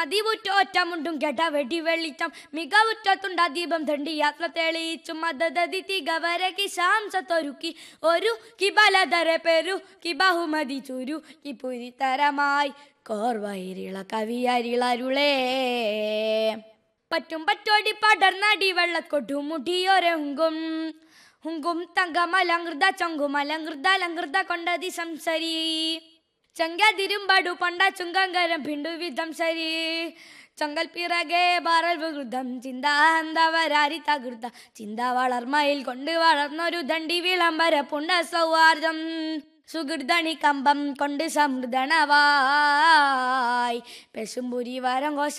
മതിവുറ്റോറ്റമുണ്ടും കെട്ട വെടി വെളിച്ചം മികവുറ്റത്തുണ്ട ദീപം തണ്ടി യാത്ര തെളിയിച്ചു മദതി തികവര കിശാംസത്തൊരുക്കി ഒരു കിബലധര പെരു കി ബഹുമതി ചുരു കി പുരിത്തരമായി കോർവൈരിള കവിയരിളരുളേ പറ്റും പറ്റോടി പടർന്നടി വെള്ളക്കൊട്ടു മുടിയൊരങ്കും ഹുങ്കും തങ്കമലങ്കൃത ചങ്കുമലങ്കൃത ലങ്കൃത കൊണ്ടതി സംസരി ചങ്കതിരുമ്പടു പണ്ട ചുങ്കങ്കരം ഭിണ്ടു വിധം സരി ചങ്കൽ പിറകെ ബാറൽ വികൃതം ചിന്താന്തവരാരി തകൃത ചിന്ത വളർമയിൽ കൊണ്ട് വളർന്നൊരു ദണ്ഡി വിളംബര പുണ്ട സൗഹാർദ്ദം സുഹൃദണി കമ്പം കൊണ്ട് സമൃദ്ധണവായി പെശുംപുരി വരം കോശ